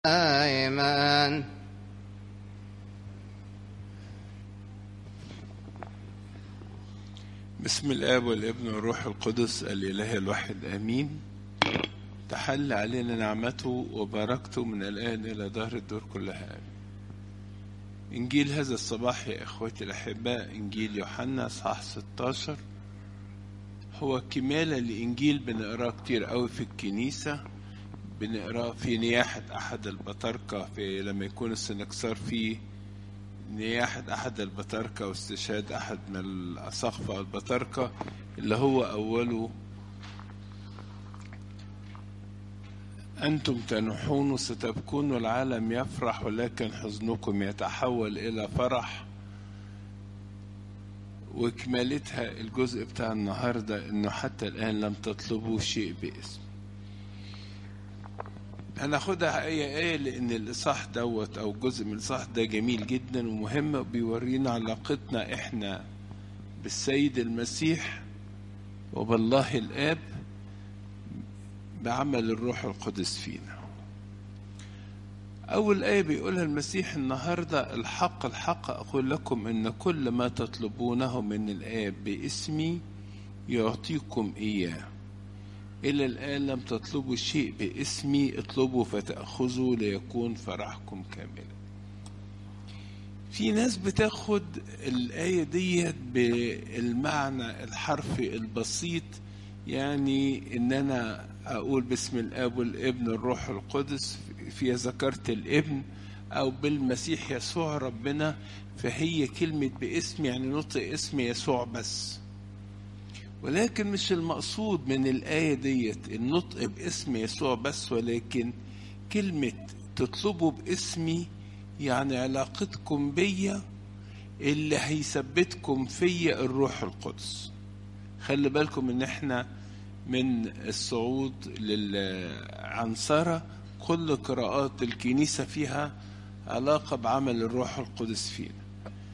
دائما بسم الاب والابن والروح القدس الاله الواحد امين تحل علينا نعمته وبركته من الان الى دهر الدور كلها امين انجيل هذا الصباح يا اخوتي الاحباء انجيل يوحنا اصحاح 16 هو كماله لانجيل بنقراه كتير قوي في الكنيسه بنقراه في نياحه احد البطاركه في لما يكون السنكسار فيه نياحة أحد البطاركة واستشهاد أحد من الأساقفة البطاركة اللي هو أوله أنتم تنحون ستبكون والعالم يفرح ولكن حزنكم يتحول إلى فرح وكمالتها الجزء بتاع النهاردة إنه حتى الآن لم تطلبوا شيء باسم هناخدها آية آية لأن الإصحاح دوت أو جزء من الإصحاح ده جميل جدا ومهم بيورينا علاقتنا إحنا بالسيد المسيح وبالله الآب بعمل الروح القدس فينا أول آية بيقولها المسيح النهاردة الحق الحق أقول لكم إن كل ما تطلبونه من الآب باسمي يعطيكم إياه إلى الآن لم تطلبوا شيء باسمي اطلبوا فتأخذوا ليكون فرحكم كاملا في ناس بتاخد الآية ديت بالمعنى الحرفي البسيط يعني إن أنا أقول باسم الآب والابن الروح القدس فيها ذكرت الابن أو بالمسيح يسوع ربنا فهي كلمة باسم يعني نطق اسم يسوع بس ولكن مش المقصود من الآية ديت النطق باسم يسوع بس ولكن كلمة تطلبوا باسمي يعني علاقتكم بيا اللي هيثبتكم فيا الروح القدس خلي بالكم ان احنا من الصعود للعنصرة كل قراءات الكنيسة فيها علاقة بعمل الروح القدس فينا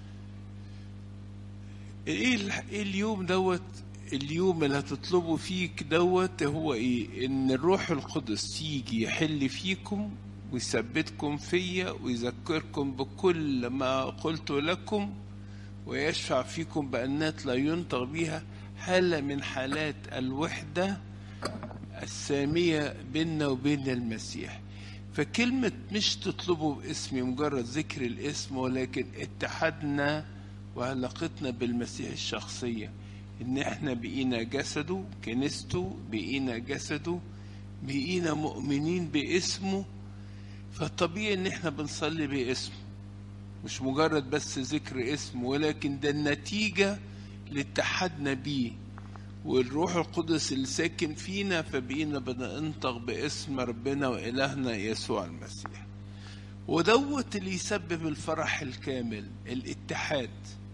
ايه اليوم دوت اليوم اللي هتطلبوا فيك دوت هو ايه ان الروح القدس يجي يحل فيكم ويثبتكم فيا ويذكركم بكل ما قلت لكم ويشفع فيكم بأنات لا ينطق بها حالة من حالات الوحدة السامية بيننا وبين المسيح فكلمة مش تطلبوا باسمي مجرد ذكر الاسم ولكن اتحادنا وعلاقتنا بالمسيح الشخصيه ان احنا بقينا جسده كنيسته بقينا جسده بقينا مؤمنين باسمه فالطبيعي ان احنا بنصلي باسمه مش مجرد بس ذكر اسمه ولكن ده النتيجة لاتحادنا بيه والروح القدس اللي ساكن فينا فبقينا بننطق باسم ربنا وإلهنا يسوع المسيح ودوت اللي يسبب الفرح الكامل الاتحاد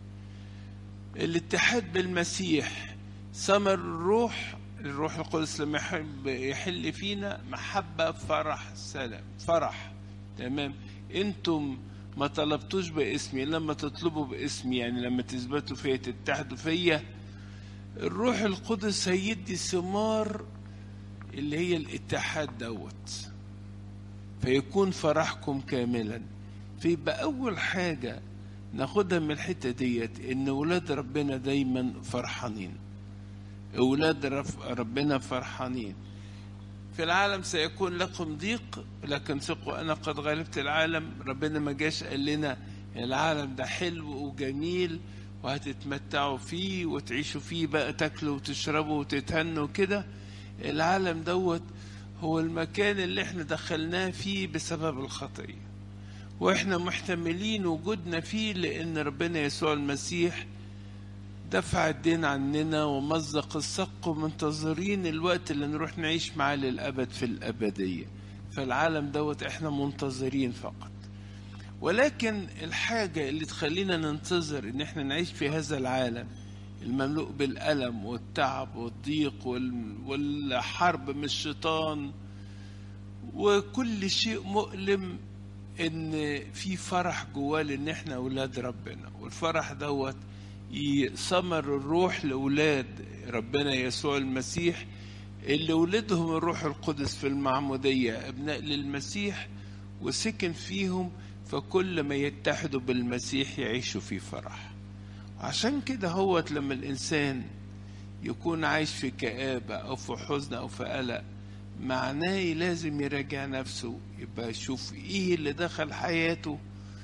الاتحاد بالمسيح ثمر الروح الروح القدس لما يحب يحل فينا محبة فرح سلام فرح تمام انتم ما طلبتوش باسمي لما تطلبوا باسمي يعني لما تثبتوا فيا تتحدوا فيا الروح القدس هيدي ثمار اللي هي الاتحاد دوت فيكون فرحكم كاملا فيبقى اول حاجه ناخدها من الحته ديت ان ولاد ربنا دايما فرحانين اولاد ربنا فرحانين في العالم سيكون لكم ضيق لكن ثقوا انا قد غلبت العالم ربنا ما جاش قال لنا العالم ده حلو وجميل وهتتمتعوا فيه وتعيشوا فيه بقى تاكلوا وتشربوا وتتهنوا كده العالم دوت هو المكان اللي احنا دخلناه فيه بسبب الخطيه واحنا محتملين وجودنا فيه لان ربنا يسوع المسيح دفع الدين عننا ومزق السق ومنتظرين الوقت اللي نروح نعيش معاه للابد في الابديه فالعالم دوت احنا منتظرين فقط ولكن الحاجه اللي تخلينا ننتظر ان احنا نعيش في هذا العالم المملوء بالالم والتعب والضيق والحرب من الشيطان وكل شيء مؤلم ان في فرح جواه لان احنا اولاد ربنا والفرح دوت ثمر الروح لاولاد ربنا يسوع المسيح اللي ولدهم الروح القدس في المعموديه ابناء للمسيح وسكن فيهم فكل ما يتحدوا بالمسيح يعيشوا في فرح عشان كده هو لما الإنسان يكون عايش في كآبة أو في حزن أو في قلق معناه لازم يراجع نفسه يبقى يشوف إيه اللي دخل حياته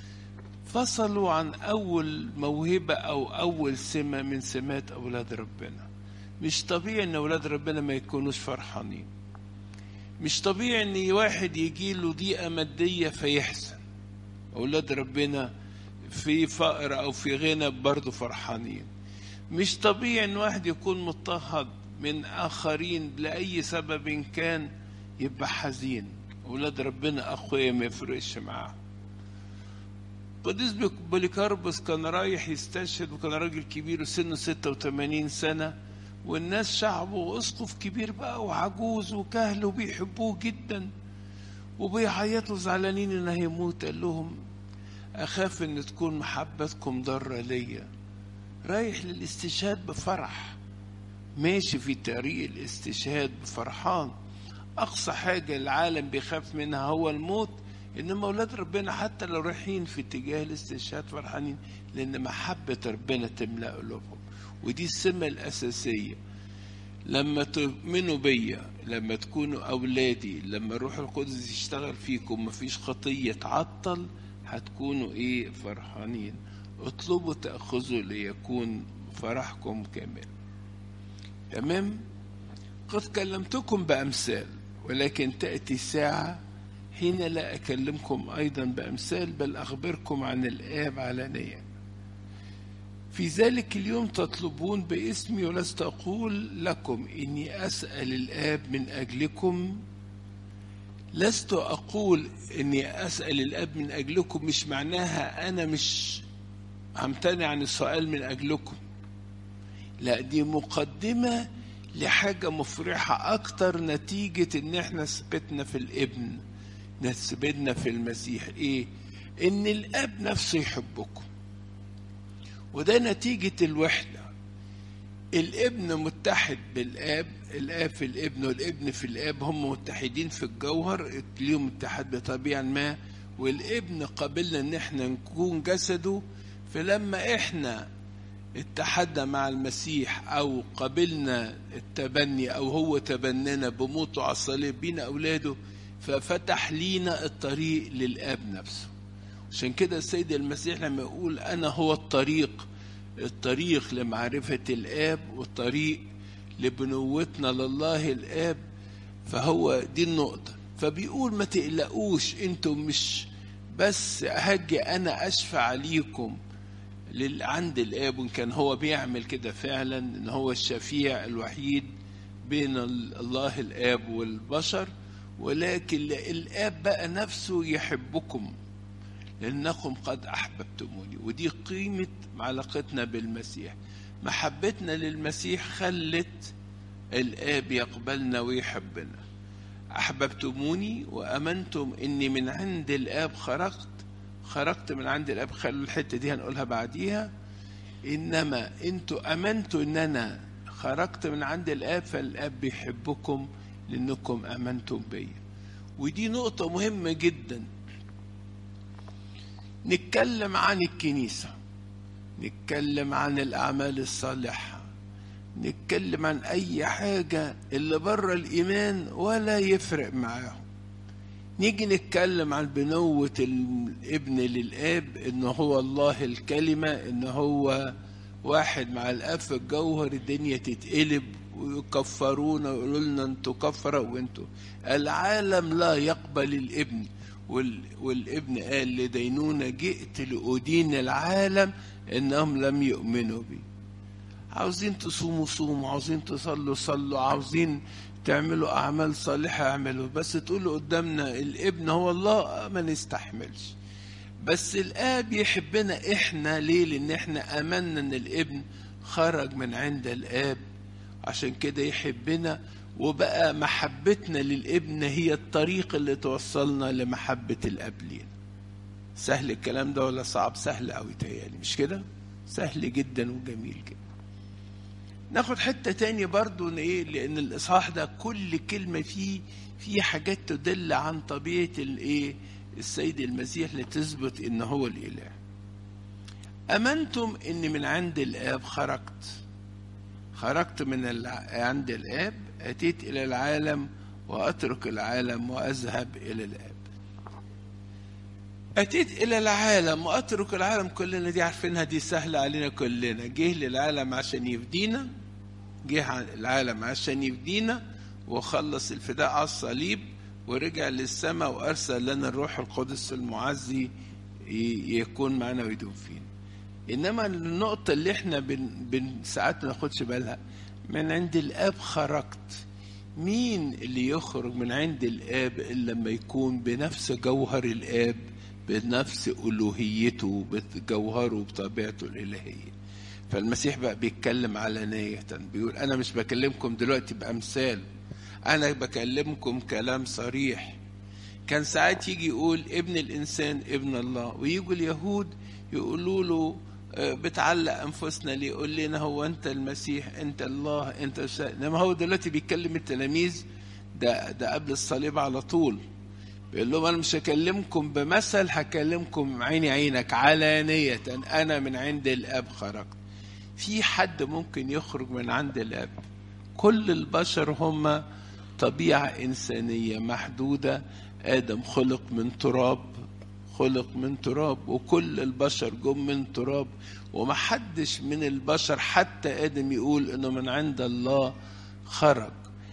فصلوا عن أول موهبة أو أول سمة من سمات أولاد ربنا مش طبيعي إن أولاد ربنا ما يكونوش فرحانين مش طبيعي إن واحد يجيله ضيقة مادية فيحزن أولاد ربنا في فقر أو في غنى برضه فرحانين مش طبيعي إن واحد يكون مضطهد من آخرين لأي سبب كان يبقى حزين أولاد ربنا أخويا ما يفرقش معاه قديس بوليكاربوس كان رايح يستشهد وكان راجل كبير وسنه 86 سنة والناس شعبه اسقف كبير بقى وعجوز وكهل وبيحبوه جدا وبيعيطوا زعلانين انه هيموت قال لهم اخاف ان تكون محبتكم ضاره ليا رايح للاستشهاد بفرح ماشي في طريق الاستشهاد بفرحان اقصى حاجه العالم بيخاف منها هو الموت انما اولاد ربنا حتى لو رايحين في اتجاه الاستشهاد فرحانين لان محبه ربنا تملا قلوبهم ودي السمه الاساسيه لما تؤمنوا بيا لما تكونوا اولادي لما الروح القدس يشتغل فيكم مفيش خطيه تعطل هتكونوا ايه فرحانين اطلبوا تاخذوا ليكون فرحكم كامل تمام قد كلمتكم بامثال ولكن تاتي ساعه حين لا أكلمكم أيضا بأمثال بل أخبركم عن الآب علانيا في ذلك اليوم تطلبون باسمي ولست أقول لكم إني أسأل الآب من أجلكم لست أقول إني أسأل الآب من أجلكم مش معناها أنا مش همتنع عن السؤال من أجلكم لا دي مقدمة لحاجة مفرحة أكتر نتيجة إن إحنا ثبتنا في الابن نثبتنا في المسيح ايه ان الاب نفسه يحبكم وده نتيجة الوحدة الابن متحد بالاب الاب في الابن والابن في الاب هم متحدين في الجوهر ليهم اتحاد بطبيعة ما والابن قابلنا ان احنا نكون جسده فلما احنا اتحدنا مع المسيح او قبلنا التبني او هو تبنانا بموته على الصليب بينا اولاده ففتح لينا الطريق للاب نفسه عشان كده السيد المسيح لما يقول انا هو الطريق الطريق لمعرفة الاب والطريق لبنوتنا لله الاب فهو دي النقطة فبيقول ما تقلقوش انتم مش بس هاجي انا اشفع ليكم عند الاب وان كان هو بيعمل كده فعلا ان هو الشفيع الوحيد بين الله الاب والبشر ولكن الاب بقى نفسه يحبكم لانكم قد احببتموني ودي قيمه علاقتنا بالمسيح محبتنا للمسيح خلت الاب يقبلنا ويحبنا احببتموني وامنتم اني من عند الاب خرجت خرجت من عند الاب خلوا الحته دي هنقولها بعديها انما انتوا امنتوا ان انا خرجت من عند الاب فالاب بيحبكم لانكم امنتم بيا ودي نقطه مهمه جدا نتكلم عن الكنيسه نتكلم عن الاعمال الصالحه نتكلم عن اي حاجه اللي بره الايمان ولا يفرق معاهم نيجي نتكلم عن بنوة الابن للاب ان هو الله الكلمة ان هو واحد مع الاب في الجوهر الدنيا تتقلب ويكفرونا ويقولوا لنا انتوا كفرة وانتوا العالم لا يقبل الابن والابن قال لدينونة جئت لأدين العالم انهم لم يؤمنوا بي عاوزين تصوموا صوموا عاوزين تصلوا صلوا عاوزين تعملوا أعمال صالحة اعملوا بس تقولوا قدامنا الابن هو الله ما نستحملش بس الآب يحبنا إحنا ليه لأن إحنا آمنا إن الابن خرج من عند الآب عشان كده يحبنا وبقى محبتنا للابن هي الطريق اللي توصلنا لمحبة الأب لينا سهل الكلام ده ولا صعب سهل أوي تهيألي مش كده سهل جدا وجميل جدا ناخد حتة تاني برضو ايه لان الاصحاح ده كل كلمة فيه فيه حاجات تدل عن طبيعة الايه السيد المسيح لتثبت ان هو الاله امنتم اني من عند الاب خرجت خرجت من الع... عند الاب اتيت الى العالم واترك العالم واذهب الى الاب اتيت الى العالم واترك العالم كلنا دي عارفينها دي سهله علينا كلنا جه للعالم عشان يفدينا جه العالم عشان يفدينا وخلص الفداء على الصليب ورجع للسماء وارسل لنا الروح القدس المعزي يكون معنا ويدوم فينا انما النقطه اللي احنا بن, بن ساعات ما ناخدش بالها من عند الاب خرجت مين اللي يخرج من عند الاب الا لما يكون بنفس جوهر الاب بنفس الوهيته بجوهره بطبيعته الالهيه فالمسيح بقى بيتكلم علانية بيقول أنا مش بكلمكم دلوقتي بأمثال أنا بكلمكم كلام صريح كان ساعات يجي يقول ابن الإنسان ابن الله ويجوا اليهود يقولوا له بتعلق أنفسنا ليه يقول لنا هو أنت المسيح أنت الله أنت إنما هو دلوقتي بيتكلم التلاميذ ده ده قبل الصليب على طول بيقول لهم أنا مش هكلمكم بمثل هكلمكم عيني عينك علانية أنا من عند الآب خرجت في حد ممكن يخرج من عند الاب كل البشر هم طبيعه انسانيه محدوده ادم خلق من تراب خلق من تراب وكل البشر جم من تراب ومحدش من البشر حتى ادم يقول انه من عند الله خرج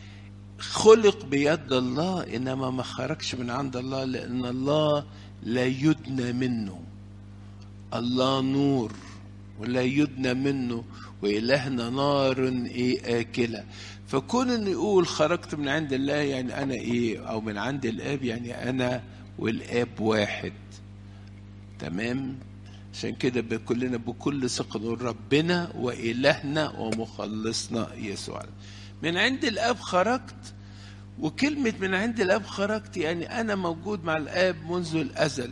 خلق بيد الله انما ما خرجش من عند الله لان الله لا يدنى منه الله نور ولا يدنى منه وإلهنا نار إيه آكلة فكون إنه يقول خرجت من عند الله يعني أنا إيه أو من عند الآب يعني أنا والآب واحد تمام عشان كده كلنا بكل ثقة نقول ربنا وإلهنا ومخلصنا يسوع من عند الآب خرجت وكلمة من عند الآب خرجت يعني أنا موجود مع الآب منذ الأزل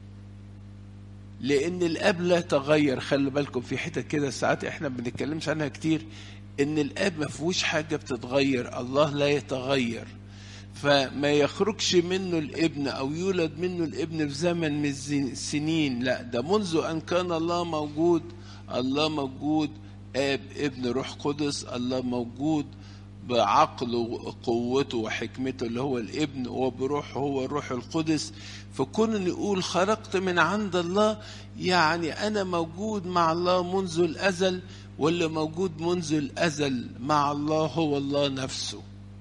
لان الاب لا تغير خلي بالكم في حتت كده ساعات احنا ما بنتكلمش عنها كتير ان الاب ما فيهوش حاجه بتتغير الله لا يتغير فما يخرجش منه الابن او يولد منه الابن في زمن من السنين لا ده منذ ان كان الله موجود الله موجود اب ابن روح قدس الله موجود بعقله وقوته وحكمته اللي هو الابن وبروحه هو الروح القدس فكون ان يقول خرجت من عند الله يعني انا موجود مع الله منذ الازل واللي موجود منذ الازل مع الله هو الله نفسه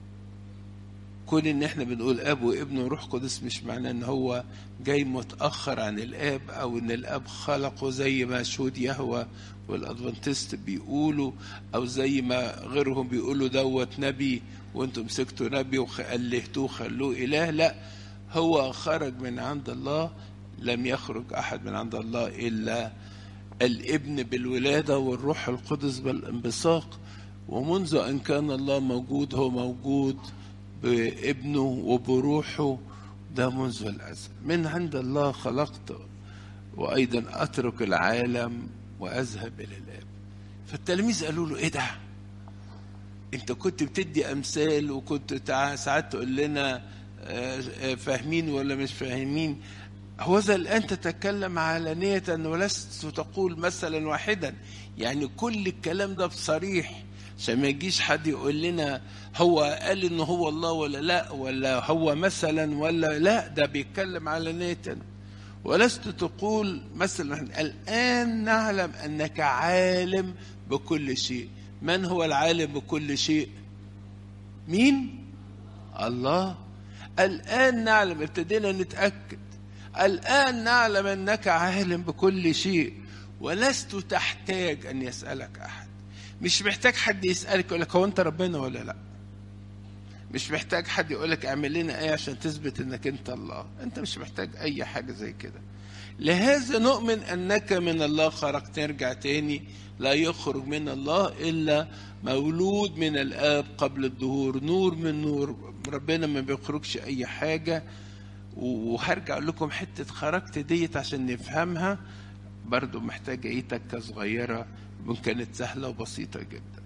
كون ان احنا بنقول اب وابن وروح قدس مش معناه ان هو جاي متاخر عن الاب او ان الاب خلقه زي ما شهود يهوى والادفنتست بيقولوا او زي ما غيرهم بيقولوا دوت نبي وانتم مسكتوا نبي وخلهتوه خلوه اله لا هو خرج من عند الله لم يخرج احد من عند الله الا الابن بالولاده والروح القدس بالانبثاق ومنذ ان كان الله موجود هو موجود بابنه وبروحه ده منذ الازل من عند الله خلقت وايضا اترك العالم واذهب الى الاب فالتلاميذ قالوا له ايه ده انت كنت بتدي امثال وكنت ساعات تقول لنا فاهمين ولا مش فاهمين هوذا الآن تتكلم علانية ولست تقول مثلا واحدا يعني كل الكلام ده بصريح عشان ما يجيش حد يقول لنا هو قال ان هو الله ولا لا ولا هو مثلا ولا لا ده بيتكلم علانية ولست تقول مثلا الآن نعلم أنك عالم بكل شيء من هو العالم بكل شيء مين الله الآن نعلم ابتدينا نتأكد الآن نعلم أنك عالم بكل شيء ولست تحتاج أن يسألك أحد مش محتاج حد يسألك يقول لك هو أنت ربنا ولا لا مش محتاج حد يقول لك اعمل لنا ايه عشان تثبت انك انت الله انت مش محتاج اي حاجه زي كده لهذا نؤمن انك من الله خرجت نرجع تاني لا يخرج من الله الا مولود من الاب قبل الظهور نور من نور ربنا ما بيخرجش اي حاجه وهرجع اقول لكم حته خرجت ديت عشان نفهمها برضو محتاجه ايه تكه صغيره ممكن كانت سهله وبسيطه جدا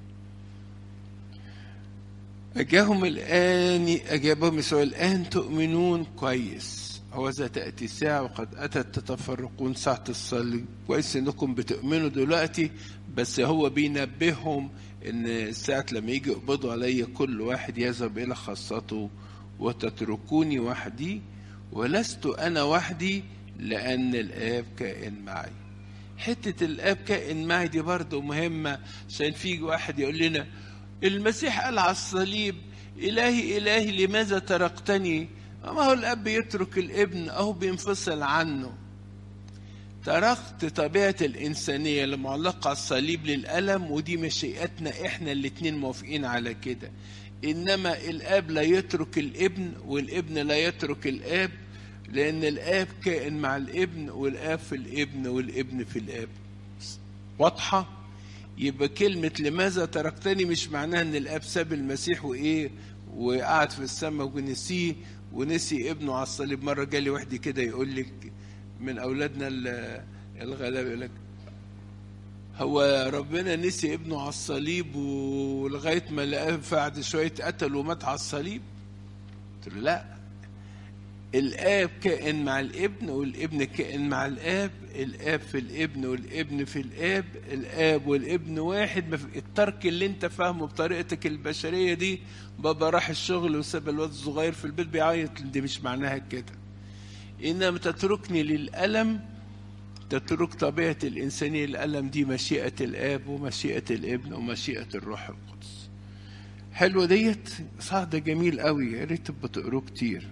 أجاهم الآن أجابهم يسوع الآن تؤمنون كويس هو ذا تأتي ساعة وقد أتت تتفرقون ساعة الصليب كويس إنكم بتؤمنوا دلوقتي بس هو بينبههم إن ساعة لما يجي يقبضوا علي كل واحد يذهب إلى خاصته وتتركوني وحدي ولست أنا وحدي لأن الآب كائن معي حتة الآب كائن معي دي برضه مهمة عشان في واحد يقول لنا المسيح قال على الصليب إلهي إلهي لماذا تركتني ما هو الأب يترك الابن أو بينفصل عنه تركت طبيعة الإنسانية المعلقة على الصليب للألم ودي مشيئتنا إحنا الاتنين موافقين على كده إنما الآب لا يترك الابن والابن لا يترك الآب لأن الآب كائن مع الابن والآب في الابن والابن في الآب واضحة؟ يبقى كلمة لماذا تركتني مش معناها إن الآب ساب المسيح وإيه وقعد في السماء ونسيه ونسي ابنه على الصليب مرة جالي واحد كده يقول لك من أولادنا الغلابة يقول لك هو ربنا نسي ابنه على الصليب ولغاية ما لقاه بعد شوية قتل ومات على الصليب قلت له لا الآب كائن مع الابن والابن كائن مع الآب الآب في الابن والابن في الآب الآب والابن واحد الترك اللي انت فاهمه بطريقتك البشرية دي بابا راح الشغل وساب الواد الصغير في البيت بيعيط دي مش معناها كده إنما تتركني للألم تترك طبيعة الإنسانية الألم دي مشيئة الآب ومشيئة الابن ومشيئة الروح القدس حلوة ديت صح ده جميل قوي يا ريت تبقوا تقروه كتير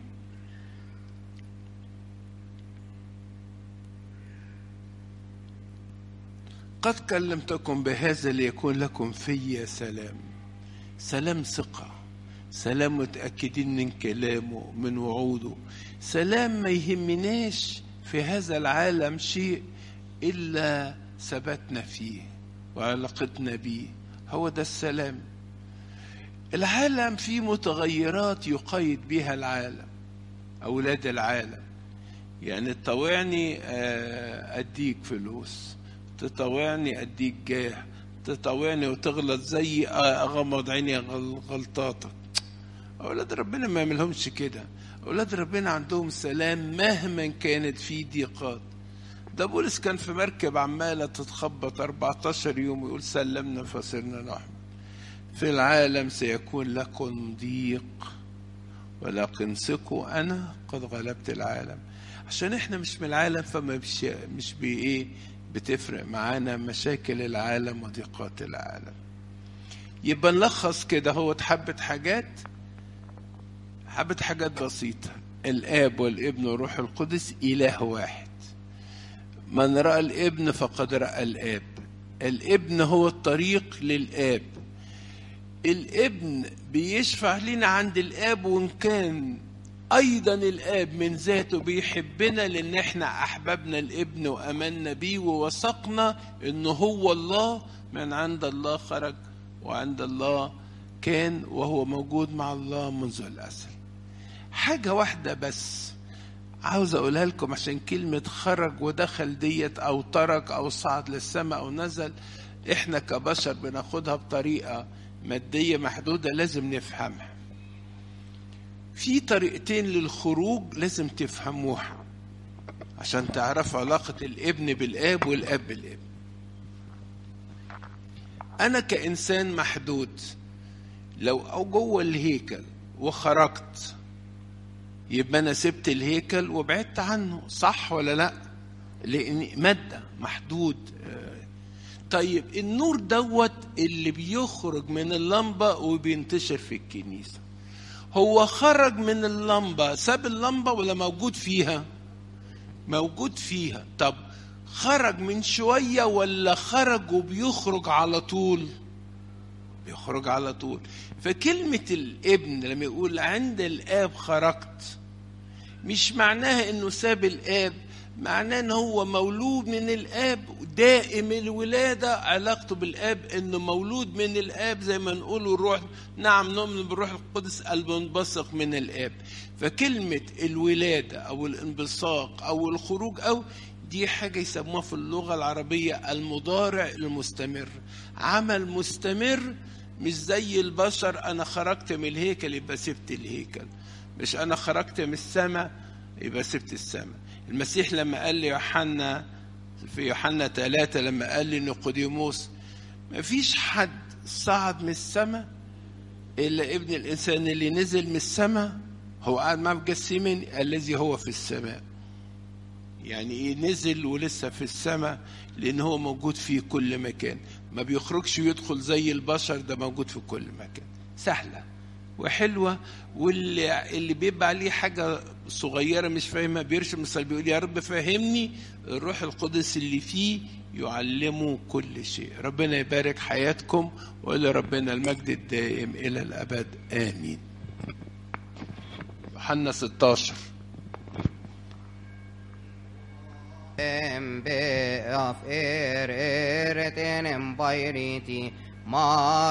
قد كلمتكم بهذا ليكون لكم في سلام سلام ثقة سلام متأكدين من كلامه من وعوده سلام ما يهمناش في هذا العالم شيء إلا ثبتنا فيه وعلاقتنا بيه هو ده السلام العالم فيه متغيرات يقيد بها العالم أولاد العالم يعني تطوعني أديك فلوس تطوعني أديك جاه تطوعني وتغلط زي أغمض عيني غلطاتك أولاد ربنا ما يعملهمش كده أولاد ربنا عندهم سلام مهما كانت في ضيقات ده بولس كان في مركب عمالة تتخبط 14 يوم ويقول سلمنا فصرنا نحن في العالم سيكون لكم ضيق ولكن ثقوا أنا قد غلبت العالم عشان احنا مش من العالم فما مش مش بإيه بتفرق معانا مشاكل العالم وضيقات العالم يبقى نلخص كده هو حبة حاجات حبة حاجات بسيطة الآب والابن والروح القدس إله واحد من رأى الابن فقد رأى الآب الابن هو الطريق للآب الابن بيشفع لنا عند الآب وإن كان أيضا الآب من ذاته بيحبنا لأن احنا أحببنا الابن وأمنا بيه ووثقنا إنه هو الله من عند الله خرج وعند الله كان وهو موجود مع الله منذ الأزل حاجة واحدة بس عاوز أقولها لكم عشان كلمة خرج ودخل ديت أو ترك أو صعد للسماء أو نزل إحنا كبشر بناخدها بطريقة مادية محدودة لازم نفهمها في طريقتين للخروج لازم تفهموها عشان تعرفوا علاقة الابن بالآب والآب بالابن أنا كإنسان محدود لو أو جوه الهيكل وخرجت يبقى أنا سبت الهيكل وبعدت عنه صح ولا لأ؟ لأن مادة محدود طيب النور دوت اللي بيخرج من اللمبة وبينتشر في الكنيسة هو خرج من اللمبة ساب اللمبة ولا موجود فيها موجود فيها طب خرج من شوية ولا خرج وبيخرج على طول بيخرج على طول فكلمة الابن لما يقول عند الآب خرجت مش معناها انه ساب الآب معناه ان هو مولود من الاب دائم الولاده علاقته بالاب انه مولود من الاب زي ما نقول الروح نعم نؤمن بالروح القدس المنبثق من الاب فكلمه الولاده او الانبثاق او الخروج او دي حاجه يسموها في اللغه العربيه المضارع المستمر عمل مستمر مش زي البشر انا خرجت من الهيكل يبقى سبت الهيكل مش انا خرجت من السماء يبقى سبت السماء المسيح لما قال ليوحنا في يوحنا ثلاثة لما قال لنيقوديموس ما فيش حد صعد من السماء إلا ابن الإنسان اللي نزل من السماء هو قاعد مع مجسمين الذي هو في السماء يعني ايه نزل ولسه في السماء لان هو موجود في كل مكان ما بيخرجش ويدخل زي البشر ده موجود في كل مكان سهله وحلوه واللي اللي بيبقى عليه حاجه صغيره مش فاهمها بيرشم مثال بيقول يا رب فهمني الروح القدس اللي فيه يعلمه كل شيء ربنا يبارك حياتكم وإلى ربنا المجد الدائم إلى الأبد آمين يوحنا 16 Em be af er er etenem bayriti ma